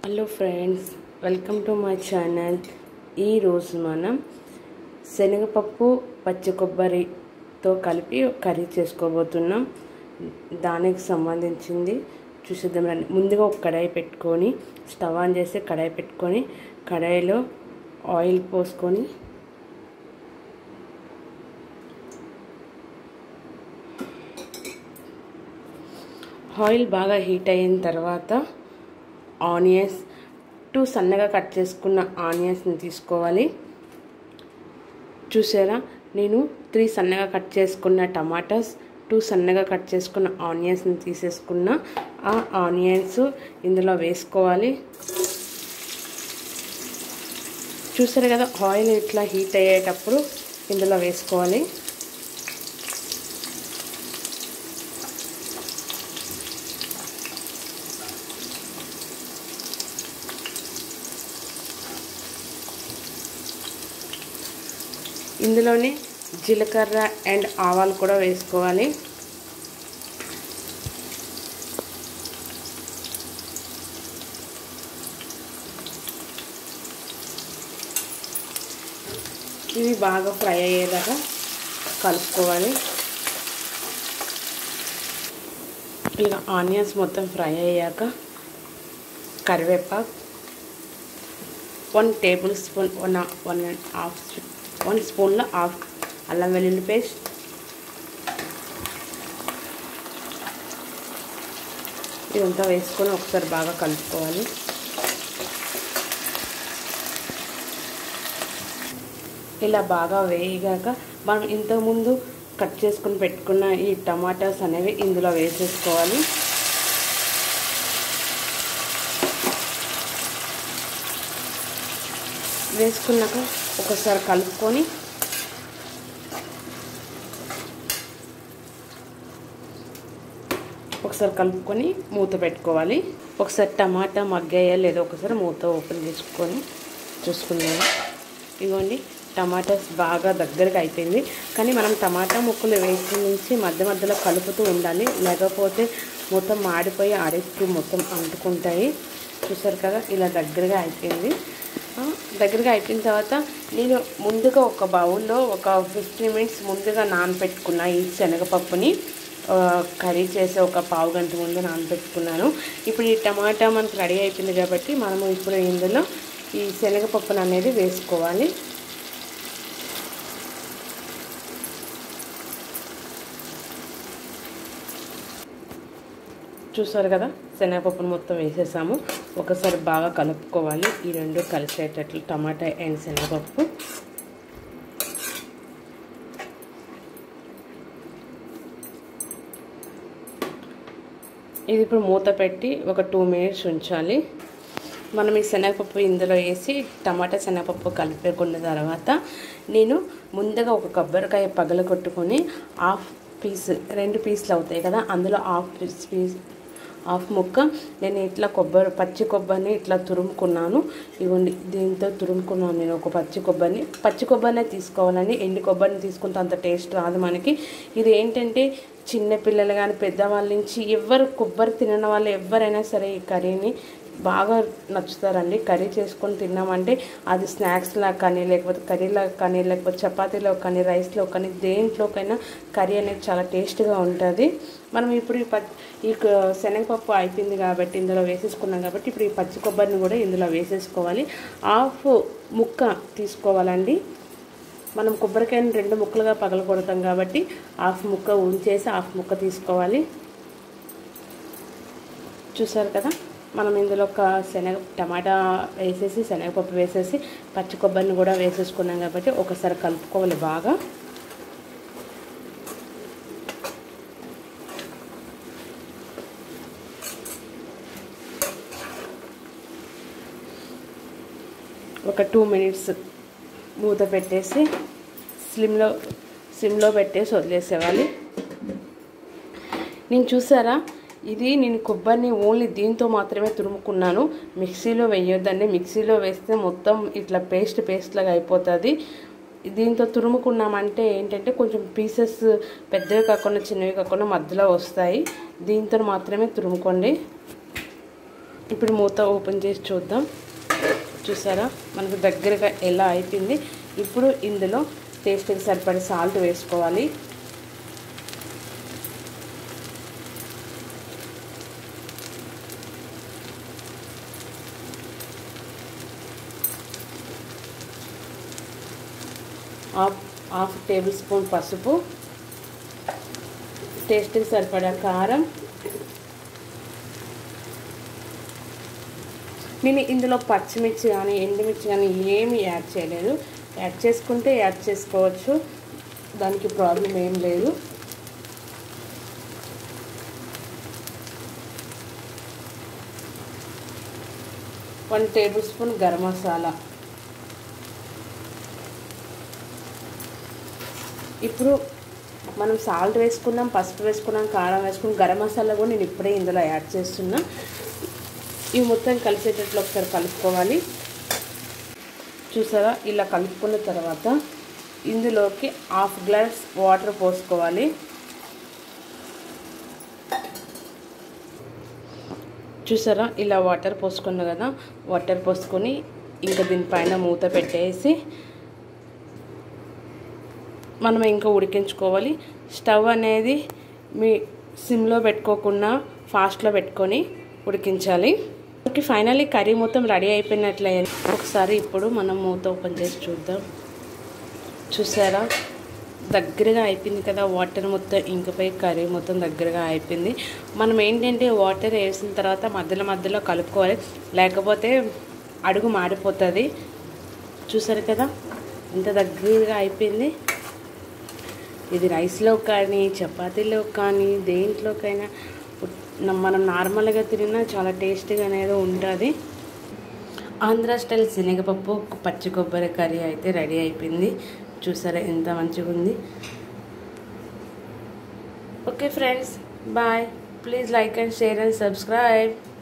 hello friends welcome to my channel ఈరోజు మనం శనగపప్పు పచ్చి కొబ్బరితో కలిపి కర్రీ చేసుకోబోతున్నాం దానికి సంబంధించింది చూసేద్దాం రండి ముందుగా ఒక కడాయి పెట్టుకొని స్టవ్ ఆన్ చేసి కడాయి పెట్టుకొని కడాయిలో ఆయిల్ పోసుకొని ఆయిల్ బాగా హీట్ అయిన తర్వాత ఆనియన్స్ టూ సన్నగా కట్ చేసుకున్న ఆనియన్స్ని తీసుకోవాలి చూసారా నేను త్రీ సన్నగా కట్ చేసుకున్న టమాటాస్ టూ సన్నగా కట్ చేసుకున్న ఆనియన్స్ని తీసేసుకున్న ఆ ఆనియన్స్ ఇందులో వేసుకోవాలి చూసారు కదా ఆయిల్ ఇట్లా హీట్ అయ్యేటప్పుడు ఇందులో వేసుకోవాలి ఇందులోనే జీలకర్ర అండ్ ఆవాలు కూడా వేసుకోవాలి ఇవి బాగా ఫ్రై అయ్యేదాకా కలుపుకోవాలి ఇలా ఆనియన్స్ మొత్తం ఫ్రై అయ్యాక కరివేపాకు one tablespoon one one and half one స్పూన్లో హాఫ్ అల్లం వెల్లుల్లి పేస్ట్ ఇదంతా వేసుకొని ఒకసారి బాగా కలుపుకోవాలి ఇలా బాగా వేయగాక మనం ఇంతకుముందు కట్ చేసుకుని పెట్టుకున్న ఈ టమాటాస్ అనేవి ఇందులో వేసేసుకోవాలి వేసుకున్నాక ఒకసారి కలుపుకొని ఒకసారి కలుపుకొని మూత పెట్టుకోవాలి ఒకసారి టమాటా మగ్గాయా లేదో ఒకసారి మూత ఓపెన్ చేసుకొని చూసుకుందాము ఇదిగోండి టమాటాస్ బాగా దగ్గరగా అయిపోయింది కానీ మనం టమాటా ముక్కలు వేసి నుంచి మధ్య మధ్యలో కలుపుతూ ఉండాలి లేకపోతే మొత్తం మాడిపోయి ఆడేస్తూ మొత్తం అంటుకుంటాయి చూసారు కదా ఇలా దగ్గరగా అయిపోయింది దగ్గరగా అయిపోయిన తర్వాత నేను ముందుగా ఒక బౌల్లో ఒక ఫిఫ్టీన్ మినిట్స్ ముందుగా నానబెట్టుకున్న ఈ శనగపప్పుని కర్రీ చేసి ఒక పావు గంట ముందు నానబెట్టుకున్నాను ఇప్పుడు ఈ టమాటా మనకు రెడీ అయిపోయింది కాబట్టి మనము ఇప్పుడు ఇందులో ఈ శనగపప్పును అనేది వేసుకోవాలి చూసారు కదా శనగపప్పును మొత్తం వేసేసాము ఒకసారి బాగా కలుపుకోవాలి ఈ రెండు కలిసేటట్లు టమాటా అండ్ శనగపప్పు ఇది ఇప్పుడు మూత పెట్టి ఒక టూ మినిట్స్ ఉంచాలి మనం ఈ శనగపప్పు ఇందులో వేసి టమాటా శనగపప్పు కలిపేకున్న తర్వాత నేను ముందుగా ఒక కొబ్బరికాయ పగల కొట్టుకొని హాఫ్ పీస్ రెండు పీసులు అవుతాయి కదా అందులో హాఫ్ పీస్ పీస్ హాఫ్ ముక్క నేను ఇట్లా కొబ్బరి పచ్చి కొబ్బరిని ఇట్లా తురుముకున్నాను ఇవ్వండి దీంతో తురుముకున్నాను నేను ఒక పచ్చి కొబ్బరిని పచ్చి కొబ్బరినే తీసుకోవాలని ఎండి కొబ్బరిని తీసుకుంటే అంత టేస్ట్ రాదు మనకి ఇది ఏంటంటే చిన్నపిల్లలు కానీ పెద్దవాళ్ళ నుంచి ఎవరు కొబ్బరి తినని వాళ్ళు ఎవరైనా సరే ఈ కర్రీని బాగా నచ్చుతారండి కర్రీ చేసుకొని తిన్నామంటే అది స్నాక్స్లా కానీ లేకపోతే కర్రీలా కానీ లేకపోతే చపాతీలో కానీ రైస్లో కానీ దేంట్లోకైనా కర్రీ అనేది చాలా టేస్ట్గా ఉంటుంది మనం ఇప్పుడు ఈ పచ్చి ఈ శనగపప్పు అయిపోయింది కాబట్టి ఇందులో వేసేసుకున్నాం కాబట్టి ఇప్పుడు ఈ పచ్చి కొబ్బరిని కూడా ఇందులో వేసేసుకోవాలి హాఫ్ ముక్క తీసుకోవాలండి మనం కొబ్బరికాయని రెండు ముక్కలుగా పగలగొడతాం కాబట్టి హాఫ్ ముక్క ఉంచేసి హాఫ్ ముక్క తీసుకోవాలి చూసారు కదా మనం ఇందులో ఒక శనగ టమాటా వేసేసి శనగపప్పు వేసేసి పచ్చి కొబ్బరిని కూడా వేసేసుకున్నాం కాబట్టి ఒకసారి కలుపుకోవాలి బాగా ఒక టూ మినిట్స్ మూత పెట్టేసి స్లిమ్లో సిమ్లో పెట్టేసి వదిలేసేవాలి నేను చూసారా ఇది నేను కొబ్బరిని ఓన్లీ దీంతో మాత్రమే తురుముకున్నాను మిక్సీలో వేయొద్దండి మిక్సీలో వేస్తే మొత్తం ఇట్లా పేస్ట్ పేస్ట్ లాగా అయిపోతుంది దీంతో తురుముకున్నామంటే ఏంటంటే కొంచెం పీసెస్ పెద్దవి కాకుండా చిన్నవి కాకుండా మధ్యలో వస్తాయి దీంతో మాత్రమే తురుముకోండి ఇప్పుడు మూత ఓపెన్ చేసి చూద్దాం చూసారా మనకు దగ్గరగా ఎలా అయిపోయింది ఇప్పుడు ఇందులో టేస్ట్కి సరిపడే సాల్ట్ వేసుకోవాలి హాఫ్ హాఫ్ టేబుల్ స్పూన్ పసుపు టేస్ట్కి సరిపడా కారం నేను ఇందులో పచ్చిమిర్చి కానీ ఎండుమిర్చి కానీ ఏమి యాడ్ చేయలేదు యాడ్ చేసుకుంటే యాడ్ చేసుకోవచ్చు దానికి ప్రాబ్లం ఏం లేదు one tablespoon garam masala ఇప్పుడు మనం సాల్ట్ వేసుకున్నాం పసుపు వేసుకున్నాం కారం వేసుకున్నాం గరం మసాలా కూడా నేను ఇప్పుడే ఇందులో యాడ్ చేస్తున్నా ఇవి మొత్తం కలిసేటట్లు ఒకసారి కలుపుకోవాలి చూసారా ఇలా కలుపుకున్న తర్వాత ఇందులోకి హాఫ్ గ్లాస్ వాటర్ పోసుకోవాలి చూసారా ఇలా వాటర్ పోసుకున్నా కదా వాటర్ పోసుకొని ఇంకా దీనిపైన మూత పెట్టేసి మనం ఇంకా ఉడికించుకోవాలి స్టవ్ అనేది మీ సిమ్లో పెట్టుకోకుండా ఫాస్ట్లో పెట్టుకొని ఉడికించాలి ఓకే ఫైనల్లీ కర్రీ మొత్తం రెడీ అయిపోయినట్లే ఒకసారి ఇప్పుడు మనం మూత ఓపెన్ చేసి చూద్దాం చూసారా దగ్గరగా అయిపోయింది కదా వాటర్ మొత్తం ఇంకిపోయి కర్రీ మొత్తం దగ్గరగా అయిపోయింది మనం ఏంటంటే వాటర్ వేసిన తర్వాత మధ్యలో మధ్యలో కలుపుకోవాలి లేకపోతే అడుగు మాడిపోతుంది చూసారు కదా ఇంత దగ్గరగా అయిపోయింది ఇది రైస్లో కానీ చపాతీలో కానీ దేంట్లోకైనా మనం నార్మల్గా తిరిగినా చాలా టేస్టీగా అనేది ఉంటుంది ఆంధ్ర స్టైల్ శనగపప్పు పచ్చి కొబ్బరి కర్రీ అయితే రెడీ అయిపోయింది చూసారా ఎంత మంచిగా ఉంది okay friends bye please like and share and subscribe